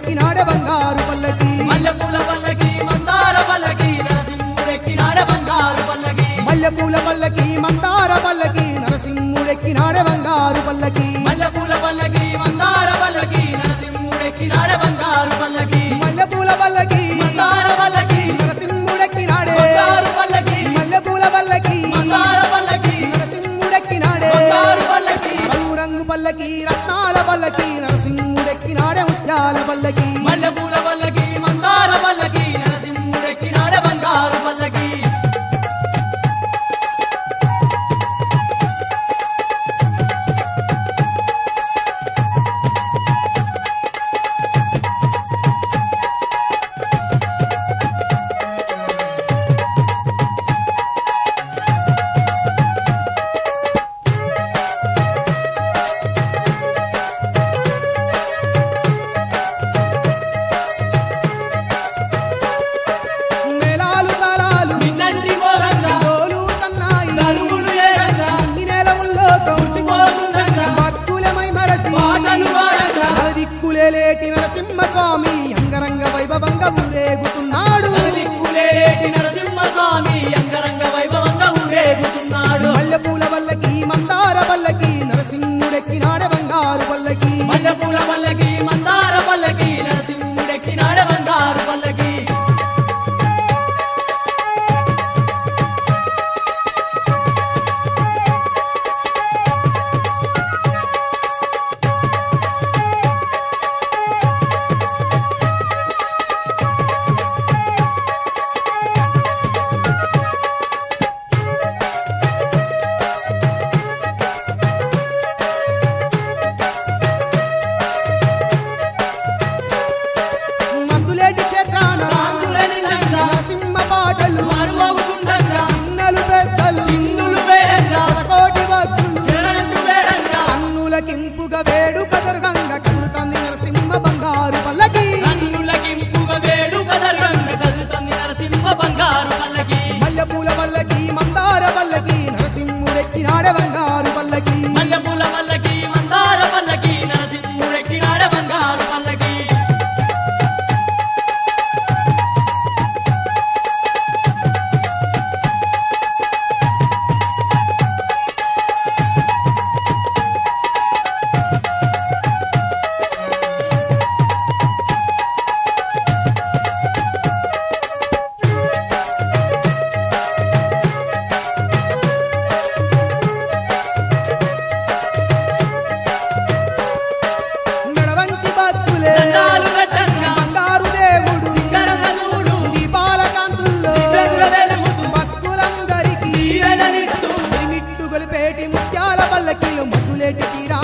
నరసింహుడెక్కినాడే బంగారు పల్లకి మల్లెపూల పల్లకి మందార పల్లకి నరసింహుడెక్కినాడ బంగారు పల్లకి మల్లెపూల పల్లకి మందార పల్లకి నరసింహుడెక్కినాడే బంగారు పల్లకి మల్లెపూల పల్లకి మందార పల్లకి నరసింహుడెక్కినాడ బంగారు పల్లకి మల్లెపూల పల్లకి మందార పల్లకి నరసింహుడెక్కినాడే బంగారు పల్లకి మల్లెపూల పల్లకి మందార పల్లకి నరసింహుడెక్కినాడే బంగారు పల్లకి రంగు రంగు పల్లకి రత్నాల పల్లకి నరసింహుడెక్కినాడే ముత్యాల పల్లకి మల్లెపూల పల్లకి మందార పల్లకి నరసింహుడెక్కినాడ బంగారు పల్లకి మేళాలు తాళాలు నిన్నంటి మోహంగా డోలు సన్నాయి నలుగులు ఏరంగా ఈ నెల ఉల్లో మురిసిపోతుండగా భక్తులమై మరసి పాటలు పాడంగా దిక్కులేటి నరసింహ స్వామి అంగరంగ వైభవంగా ఊరేగుతున్నాడు దిక్కులేటి నరసింహస్వామి అంగరంగ వైభవంగా ఊరేగుతున్నాడు మల్లెపూల పల్లకి మందార పల్లకి నరసింహుడెక్కినాడే బంగారు పల్లకి మల్లెపూల పల్లకి మందార పల్లకి నరసింహుడెక్కినాడ బంగారు పల్లకి మందులేటి క్షేత్రాన కాంతుల నిండంగా నరసింహ పాటలు మరుమోగుతుండగా చిన్నలు పెద్దలు చిందులు వేడంగా కోటి భక్తులు శరణు వేడంగా కన్నులకింపుగా వేడుక జరగంగ కలుతంది నరసింహ బంగారు పల్లకి కన్నులకింపుగా వేడు కదర్గంగ కదులుతుంది నరసింహ బంగారు పల్లకి మల్లెపూల పల్లకి మందార పల్లకి నరసింహుడెక్కినాడే బంగారు పల్లకి మల్లెపూల పల్లకి మందార పల్లకి నరసింహుడెక్కినాడ బంగారు పల్లకి మెడవంచి భక్తులే దండాలు పెట్టంగా బంగారు దేవుడు కరమ చూడు దీపాల కాంతుల్లో దివ్యంగా వెలుగుతూ భక్తులందరికీ దీవెనలిస్తూ మిట్టు గొలిపేటి ముత్యాల పల్లకిలు మధులేటి తీరా